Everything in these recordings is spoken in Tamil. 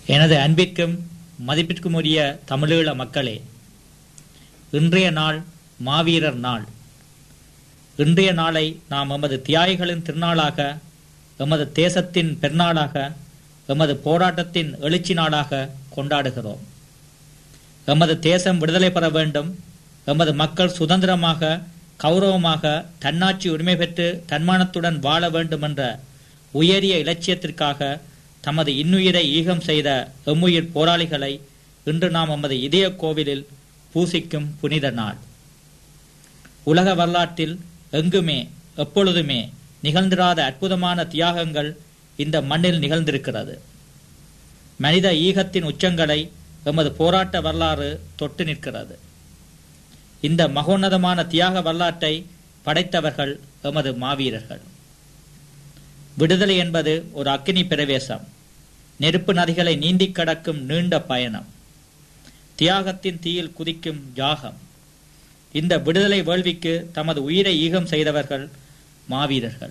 எனது அன்பிற்கும் மதிப்பிற்கும் உரிய தமிழீழ மக்களே இன்றைய நாள் மாவீரர் நாள் இன்றைய நாளை நாம் எமது தியாகிகளின் திருநாளாக எமது தேசத்தின் பெருநாளாக எமது போராட்டத்தின் எழுச்சி நாளாக கொண்டாடுகிறோம் எமது தேசம் விடுதலை பெற வேண்டும் எமது மக்கள் சுதந்திரமாக கௌரவமாக தன்னாட்சி உரிமை பெற்று தன்மானத்துடன் வாழ வேண்டும் என்ற உயரிய இலட்சியத்திற்காக தமது இன்னுயிரை ஈகம் செய்த எம்முயிர் போராளிகளை இன்று நாம் எமது இதய கோவிலில் பூசிக்கும் புனித நாள் உலக வரலாற்றில் எங்குமே எப்பொழுதுமே நிகழ்ந்திராத அற்புதமான தியாகங்கள் இந்த மண்ணில் நிகழ்ந்திருக்கிறது மனித ஈகத்தின் உச்சங்களை எமது போராட்ட வரலாறு தொட்டு நிற்கிறது இந்த மகோன்னதமான தியாக வரலாற்றை படைத்தவர்கள் எமது மாவீரர்கள் விடுதலை என்பது ஒரு அக்கினி பிரவேசம் நெருப்பு நதிகளை நீந்திக் கடக்கும் நீண்ட பயணம் தியாகத்தின் தீயில் குதிக்கும் யாகம் இந்த விடுதலை வேள்விக்கு தமது உயிரை ஈகம் செய்தவர்கள் மாவீரர்கள்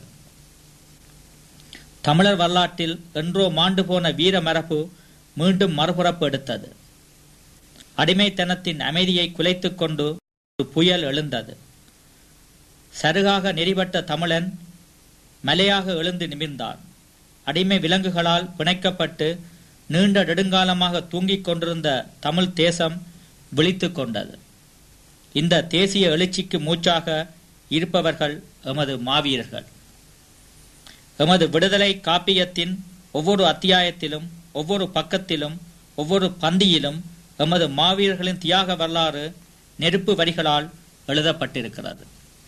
தமிழர் வரலாற்றில் என்றோ மாண்டு போன வீர மரபு மீண்டும் மறுபுறப்பு எடுத்தது அடிமைத்தனத்தின் அமைதியை குலைத்துக் கொண்டு ஒரு புயல் எழுந்தது சருகாக நெறிபட்ட தமிழன் மலையாக எழுந்து நிமிர்ந்தான் அடிமை விலங்குகளால் பிணைக்கப்பட்டு நீண்ட நெடுங்காலமாக தூங்கிக் கொண்டிருந்த தமிழ் தேசம் விழித்துக் கொண்டது இந்த தேசிய எழுச்சிக்கு மூச்சாக இருப்பவர்கள் எமது மாவீரர்கள் எமது விடுதலை காப்பியத்தின் ஒவ்வொரு அத்தியாயத்திலும் ஒவ்வொரு பக்கத்திலும் ஒவ்வொரு பந்தியிலும் எமது மாவீரர்களின் தியாக வரலாறு நெருப்பு வரிகளால் எழுதப்பட்டிருக்கிறது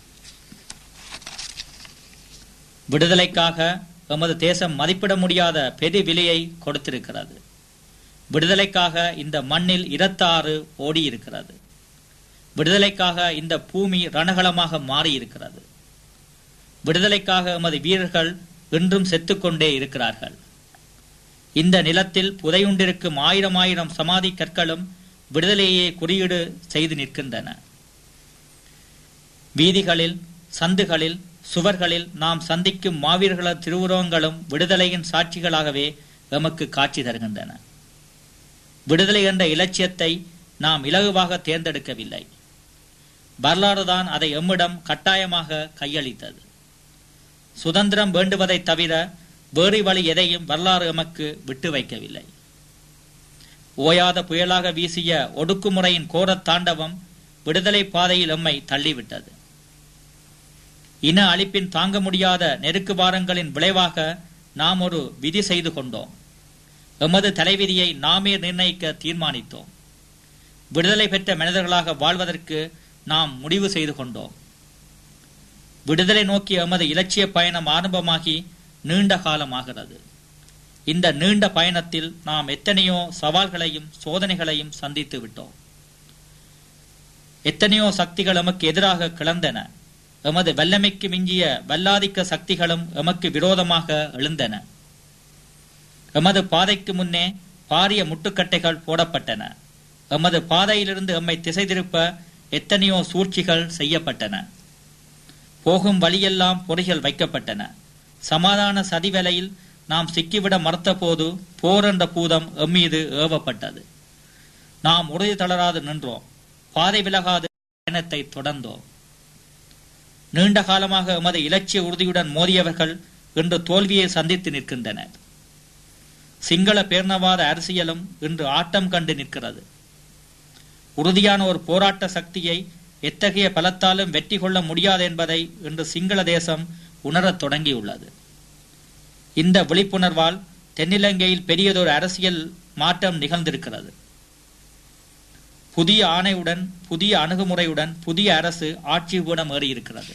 விடுதலைக்காக எமது தேசம் மதிப்பிட முடியாத பெரு விலையை கொடுத்திருக்கிறது விடுதலைக்காக இந்த மண்ணில் இரத்தாறு ஓடியிருக்கிறது விடுதலைக்காக இந்த பூமி ரணகலமாக மாறியிருக்கிறது விடுதலைக்காக எமது வீரர்கள் இன்றும் செத்துக்கொண்டே இருக்கிறார்கள் இந்த நிலத்தில் புதையுண்டிருக்கும் ஆயிரம் ஆயிரம் சமாதி கற்களும் விடுதலையே குறியீடு செய்து நிற்கின்றன வீதிகளில் சந்துகளில் சுவர்களில் நாம் சந்திக்கும் மாவீரர்கள திருவுருவங்களும் விடுதலையின் சாட்சிகளாகவே எமக்கு காட்சி தருகின்றன விடுதலை என்ற இலட்சியத்தை நாம் இலகுவாக தேர்ந்தெடுக்கவில்லை வரலாறுதான் அதை எம்மிடம் கட்டாயமாக கையளித்தது சுதந்திரம் வேண்டுவதை தவிர வேறு வழி எதையும் வரலாறு எமக்கு விட்டு வைக்கவில்லை ஓயாத புயலாக வீசிய ஒடுக்குமுறையின் கோரத் தாண்டவம் விடுதலை பாதையில் எம்மை தள்ளிவிட்டது இன அழிப்பின் தாங்க முடியாத நெருக்கு வாரங்களின் விளைவாக நாம் ஒரு விதி செய்து கொண்டோம் எமது தலைவிதியை நாமே நிர்ணயிக்க தீர்மானித்தோம் விடுதலை பெற்ற மனிதர்களாக வாழ்வதற்கு நாம் முடிவு செய்து கொண்டோம் விடுதலை நோக்கிய எமது இலட்சிய பயணம் ஆரம்பமாகி நீண்ட காலமாகிறது இந்த நீண்ட பயணத்தில் நாம் எத்தனையோ சவால்களையும் சோதனைகளையும் சந்தித்து விட்டோம் எத்தனையோ சக்திகள் எமக்கு எதிராக கிளந்தன எமது வல்லமைக்கு மிஞ்சிய வல்லாதிக்க சக்திகளும் எமக்கு விரோதமாக எழுந்தன எமது பாதைக்கு முன்னே பாரிய முட்டுக்கட்டைகள் போடப்பட்டன எமது பாதையிலிருந்து எம்மை திசை திருப்ப எத்தனையோ சூழ்ச்சிகள் செய்யப்பட்டன போகும் வழியெல்லாம் பொறிகள் வைக்கப்பட்டன சமாதான சதிவலையில் நாம் சிக்கிவிட மறுத்தபோது போர் என்ற பூதம் எம்மீது ஏவப்பட்டது நாம் உறுதி தளராது நின்றோம் பாதை விலகாது பயணத்தை தொடர்ந்தோம் நீண்ட காலமாக எமது இலட்சிய உறுதியுடன் மோதியவர்கள் இன்று தோல்வியை சந்தித்து நிற்கின்றனர் சிங்கள பேர்ணவாத அரசியலும் இன்று ஆட்டம் கண்டு நிற்கிறது உறுதியான ஒரு போராட்ட சக்தியை எத்தகைய பலத்தாலும் வெற்றி கொள்ள முடியாது என்பதை இன்று சிங்கள தேசம் உணரத் தொடங்கியுள்ளது இந்த விழிப்புணர்வால் தென்னிலங்கையில் பெரியதொரு அரசியல் மாற்றம் நிகழ்ந்திருக்கிறது புதிய ஆணையுடன் புதிய அணுகுமுறையுடன் புதிய அரசு ஆட்சி பீடம் ஏறியிருக்கிறது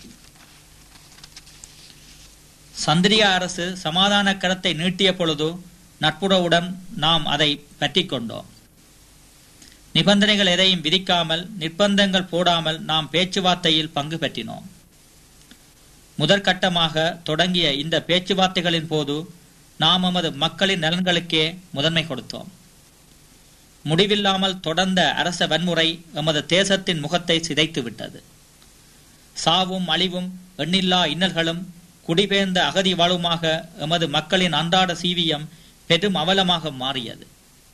சந்திரியா அரசு சமாதான கரத்தை நீட்டிய பொழுது நட்புறவுடன் நாம் அதை பற்றி கொண்டோம் நிபந்தனைகள் எதையும் விதிக்காமல் நிர்பந்தங்கள் போடாமல் நாம் பேச்சுவார்த்தையில் பங்கு பெற்றினோம் முதற்கட்டமாக தொடங்கிய இந்த பேச்சுவார்த்தைகளின் போது நாம் எமது மக்களின் நலன்களுக்கே முதன்மை கொடுத்தோம் முடிவில்லாமல் தொடர்ந்த அரச வன்முறை எமது தேசத்தின் முகத்தை சிதைத்து விட்டது சாவும் அழிவும் எண்ணில்லா இன்னல்களும் குடிபெயர்ந்த அகதி வாழ்வுமாக எமது மக்களின் அன்றாட சீவியம் பெரும் அவலமாக மாறியது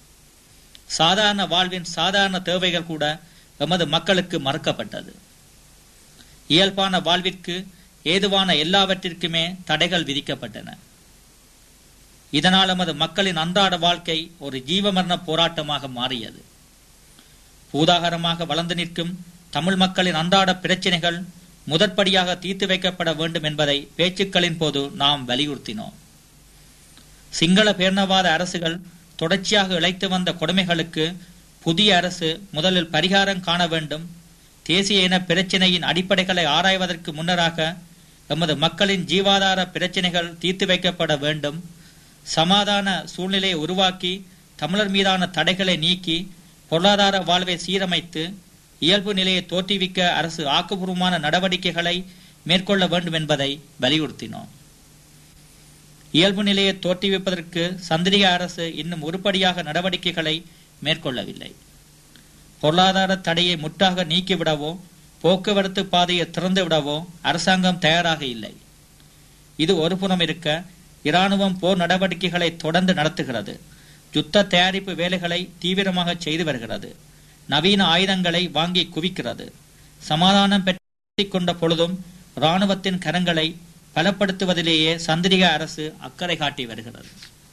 சாதாரண வாழ்வின் சாதாரண தேவைகள் கூட எமது மக்களுக்கு மறுக்கப்பட்டது இயல்பான வாழ்விற்கு ஏதுவான எல்லாவற்றிற்குமே தடைகள் விதிக்கப்பட்டன இதனால் எமது மக்களின் அன்றாட வாழ்க்கை ஒரு ஜீவமரண போராட்டமாக மாறியது பூதாகரமாக வளர்ந்து நிற்கும் தமிழ் மக்களின் அன்றாட பிரச்சினைகள் முதற்படியாக தீர்த்து வைக்கப்பட வேண்டும் என்பதை பேச்சுக்களின் போது நாம் வலியுறுத்தினோம் சிங்கள பேர்ணவாத அரசுகள் தொடர்ச்சியாக இழைத்து வந்த கொடுமைகளுக்கு புதிய அரசு முதலில் பரிகாரம் காண வேண்டும் தேசிய இன பிரச்சினையின் அடிப்படைகளை ஆராய்வதற்கு முன்னராக எமது மக்களின் ஜீவாதார பிரச்சினைகள் தீர்த்து வைக்கப்பட வேண்டும் சமாதான சூழ்நிலையை உருவாக்கி தமிழர் மீதான தடைகளை நீக்கி பொருளாதார வாழ்வை சீரமைத்து இயல்பு நிலையை தோற்றுவிக்க அரசு ஆக்கப்பூர்வமான நடவடிக்கைகளை மேற்கொள்ள வேண்டும் என்பதை வலியுறுத்தினோம் இயல்பு நிலையை தோற்றுவிப்பதற்கு சந்திரிக அரசு இன்னும் உருப்படியாக நடவடிக்கைகளை மேற்கொள்ளவில்லை பொருளாதார தடையை முற்றாக நீக்கிவிடவோ போக்குவரத்து பாதையை திறந்து விடவோ அரசாங்கம் தயாராக இல்லை இது ஒருபுறம் இருக்க இராணுவம் போர் நடவடிக்கைகளை தொடர்ந்து நடத்துகிறது யுத்த தயாரிப்பு வேலைகளை தீவிரமாக செய்து வருகிறது நவீன ஆயுதங்களை வாங்கி குவிக்கிறது சமாதானம் பெற்றுக் கொண்ட பொழுதும் இராணுவத்தின் கரங்களை பலப்படுத்துவதிலேயே சந்திரிக அரசு அக்கறை காட்டி வருகிறது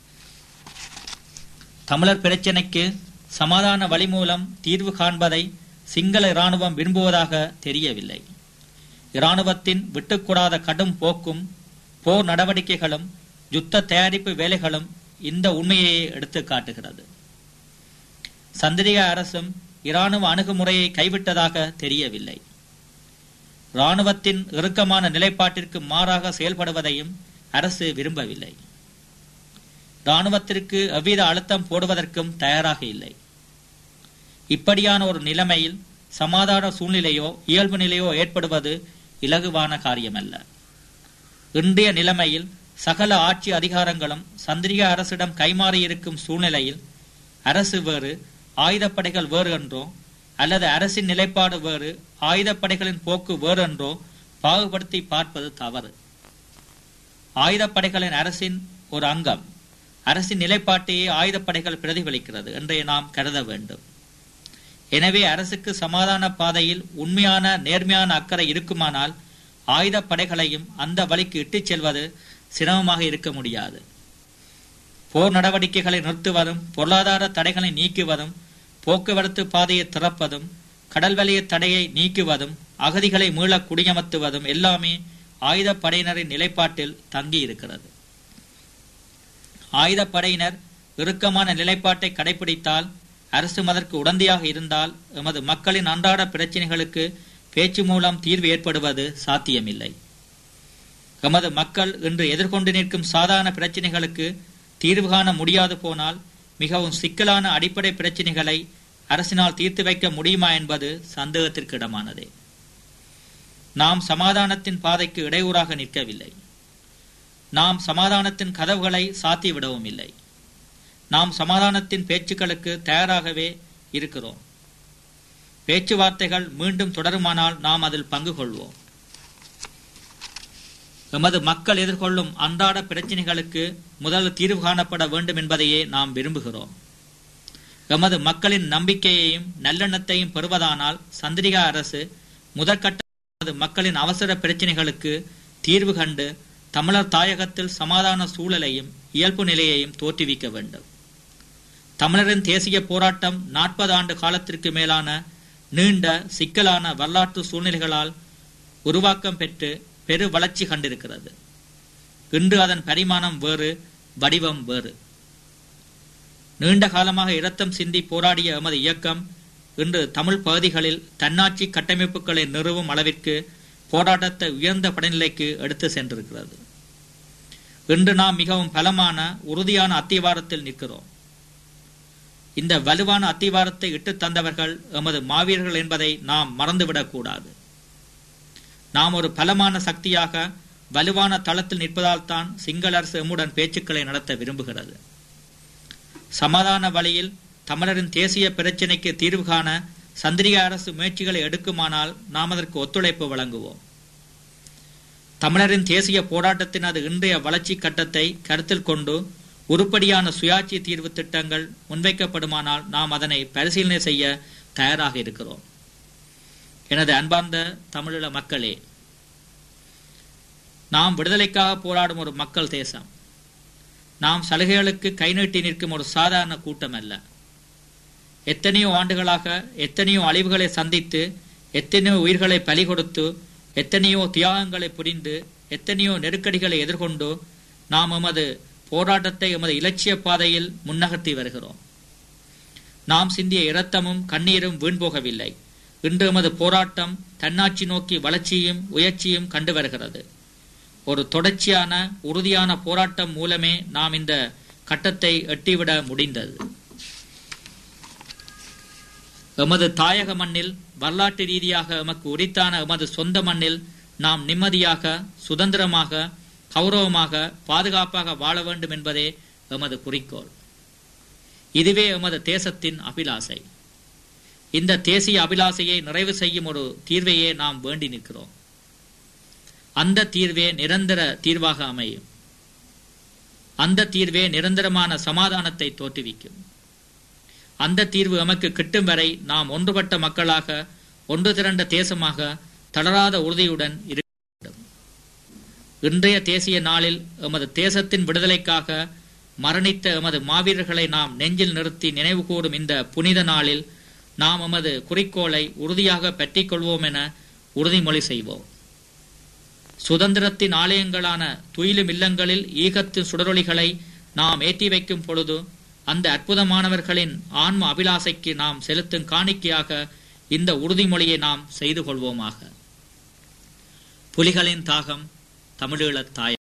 தமிழர் பிரச்சினைக்கு சமாதான வழி மூலம் தீர்வு காண்பதை சிங்கள இராணுவம் விரும்புவதாக தெரியவில்லை இராணுவத்தின் விட்டுக்கூடாத கடும் போக்கும் போர் நடவடிக்கைகளும் யுத்த தயாரிப்பு வேலைகளும் இந்த உண்மையை எடுத்து காட்டுகிறது சந்திரிக அரசும் இராணுவ அணுகுமுறையை கைவிட்டதாக தெரியவில்லை இராணுவத்தின் இறுக்கமான நிலைப்பாட்டிற்கு மாறாக செயல்படுவதையும் அரசு விரும்பவில்லை இராணுவத்திற்கு எவ்வித அழுத்தம் போடுவதற்கும் தயாராக இல்லை இப்படியான ஒரு நிலைமையில் சமாதான சூழ்நிலையோ இயல்பு நிலையோ ஏற்படுவது இலகுவான காரியமல்ல இன்றைய நிலைமையில் சகல ஆட்சி அதிகாரங்களும் சந்திரிக அரசிடம் கைமாறியிருக்கும் சூழ்நிலையில் அரசு வேறு ஆயுதப்படைகள் வேறு என்றோ அல்லது அரசின் நிலைப்பாடு வேறு ஆயுதப்படைகளின் போக்கு வேறு என்றோ பாகுபடுத்தி பார்ப்பது தவறு ஆயுதப்படைகளின் அரசின் ஒரு அங்கம் அரசின் நிலைப்பாட்டையே ஆயுதப்படைகள் பிரதிபலிக்கிறது என்றே நாம் கருத வேண்டும் எனவே அரசுக்கு சமாதான பாதையில் உண்மையான நேர்மையான அக்கறை இருக்குமானால் ஆயுதப்படைகளையும் அந்த வழிக்கு இட்டுச் செல்வது சிரமமாக இருக்க முடியாது போர் நடவடிக்கைகளை நிறுத்துவதும் பொருளாதார தடைகளை நீக்குவதும் போக்குவரத்து பாதையை திறப்பதும் கடல் வலிய தடையை நீக்குவதும் அகதிகளை மீள குடியமர்த்துவதும் எல்லாமே ஆயுதப்படையினரின் நிலைப்பாட்டில் தங்கி இருக்கிறது ஆயுதப்படையினர் இறுக்கமான நிலைப்பாட்டை கடைபிடித்தால் அரசு அதற்கு உடந்தையாக இருந்தால் எமது மக்களின் அன்றாட பிரச்சினைகளுக்கு பேச்சு மூலம் தீர்வு ஏற்படுவது சாத்தியமில்லை எமது மக்கள் இன்று எதிர்கொண்டு நிற்கும் சாதாரண பிரச்சினைகளுக்கு தீர்வு காண முடியாது போனால் மிகவும் சிக்கலான அடிப்படை பிரச்சினைகளை அரசினால் தீர்த்து வைக்க முடியுமா என்பது சந்தேகத்திற்கிடமானதே நாம் சமாதானத்தின் பாதைக்கு இடையூறாக நிற்கவில்லை நாம் சமாதானத்தின் கதவுகளை சாத்தி விடவும் இல்லை நாம் சமாதானத்தின் பேச்சுக்களுக்கு தயாராகவே இருக்கிறோம் பேச்சுவார்த்தைகள் மீண்டும் தொடருமானால் நாம் அதில் பங்கு கொள்வோம் எமது மக்கள் எதிர்கொள்ளும் அன்றாட பிரச்சினைகளுக்கு முதல் தீர்வு காணப்பட வேண்டும் என்பதையே நாம் விரும்புகிறோம் எமது மக்களின் நம்பிக்கையையும் நல்லெண்ணத்தையும் பெறுவதானால் சந்திரிகா அரசு முதற்கட்ட எமது மக்களின் அவசர பிரச்சினைகளுக்கு தீர்வு கண்டு தமிழர் தாயகத்தில் சமாதான சூழலையும் இயல்பு நிலையையும் தோற்றுவிக்க வேண்டும் தமிழரின் தேசிய போராட்டம் நாற்பது ஆண்டு காலத்திற்கு மேலான நீண்ட சிக்கலான வரலாற்று சூழ்நிலைகளால் உருவாக்கம் பெற்று பெரு வளர்ச்சி கண்டிருக்கிறது இன்று அதன் பரிமாணம் வேறு வடிவம் வேறு நீண்ட காலமாக இரத்தம் சிந்தி போராடிய எமது இயக்கம் இன்று தமிழ் பகுதிகளில் தன்னாட்சி கட்டமைப்புகளை நிறுவும் அளவிற்கு போராட்டத்தை உயர்ந்த படிநிலைக்கு எடுத்து சென்றிருக்கிறது இன்று நாம் மிகவும் பலமான உறுதியான அத்திவாரத்தில் நிற்கிறோம் இந்த வலுவான அத்திவாரத்தை இட்டு தந்தவர்கள் எமது மாவீரர்கள் என்பதை நாம் மறந்துவிடக் கூடாது நாம் ஒரு பலமான சக்தியாக வலுவான தளத்தில் நிற்பதால் தான் சிங்கள அரசு எம்முடன் பேச்சுக்களை நடத்த விரும்புகிறது சமாதான வழியில் தமிழரின் தேசிய பிரச்சினைக்கு தீர்வு காண சந்திரிகா அரசு முயற்சிகளை எடுக்குமானால் நாம் அதற்கு ஒத்துழைப்பு வழங்குவோம் தமிழரின் தேசிய போராட்டத்தின் அது இன்றைய வளர்ச்சி கட்டத்தை கருத்தில் கொண்டு உருப்படியான சுயாட்சி தீர்வு திட்டங்கள் முன்வைக்கப்படுமானால் நாம் அதனை பரிசீலனை செய்ய தயாராக இருக்கிறோம் எனது அன்பார்ந்த தமிழீழ மக்களே நாம் விடுதலைக்காக போராடும் ஒரு மக்கள் தேசம் நாம் சலுகைகளுக்கு கை நீட்டி நிற்கும் ஒரு சாதாரண கூட்டம் அல்ல எத்தனையோ ஆண்டுகளாக எத்தனையோ அழிவுகளை சந்தித்து எத்தனையோ உயிர்களை பலி கொடுத்து எத்தனையோ தியாகங்களை புரிந்து எத்தனையோ நெருக்கடிகளை எதிர்கொண்டு நாம் எமது போராட்டத்தை எமது இலட்சிய பாதையில் முன்னகர்த்தி வருகிறோம் நாம் சிந்திய இரத்தமும் கண்ணீரும் வீண் போகவில்லை இன்று எமது போராட்டம் தன்னாட்சி நோக்கி வளர்ச்சியும் உயர்ச்சியும் கண்டு வருகிறது ஒரு தொடர்ச்சியான உறுதியான போராட்டம் மூலமே நாம் இந்த கட்டத்தை எட்டிவிட முடிந்தது எமது தாயக மண்ணில் வரலாற்று ரீதியாக எமக்கு உரித்தான எமது சொந்த மண்ணில் நாம் நிம்மதியாக சுதந்திரமாக கௌரவமாக பாதுகாப்பாக வாழ வேண்டும் என்பதே எமது குறிக்கோள் இதுவே எமது தேசத்தின் அபிலாசை இந்த தேசிய அபிலாசையை நிறைவு செய்யும் ஒரு தீர்வையே நாம் வேண்டி நிற்கிறோம் அந்த தீர்வே நிரந்தர தீர்வாக அமையும் அந்த தீர்வே நிரந்தரமான சமாதானத்தை தோற்றுவிக்கும் அந்த தீர்வு எமக்கு கிட்டும் வரை நாம் ஒன்றுபட்ட மக்களாக ஒன்று திரண்ட தேசமாக தளராத உறுதியுடன் இருக்க வேண்டும் இன்றைய தேசிய நாளில் எமது தேசத்தின் விடுதலைக்காக மரணித்த எமது மாவீரர்களை நாம் நெஞ்சில் நிறுத்தி நினைவு கூடும் இந்த புனித நாளில் நாம் எமது குறிக்கோளை உறுதியாக பற்றிக் கொள்வோம் என உறுதிமொழி செய்வோம் சுதந்திரத்தின் ஆலயங்களான துயிலும் இல்லங்களில் ஈகத்தின் சுடரொளிகளை நாம் ஏற்றி வைக்கும் பொழுது அந்த அற்புதமானவர்களின் ஆன்ம அபிலாசைக்கு நாம் செலுத்தும் காணிக்கையாக இந்த உறுதிமொழியை நாம் செய்து கொள்வோமாக புலிகளின் தாகம் தமிழீழத் தாய்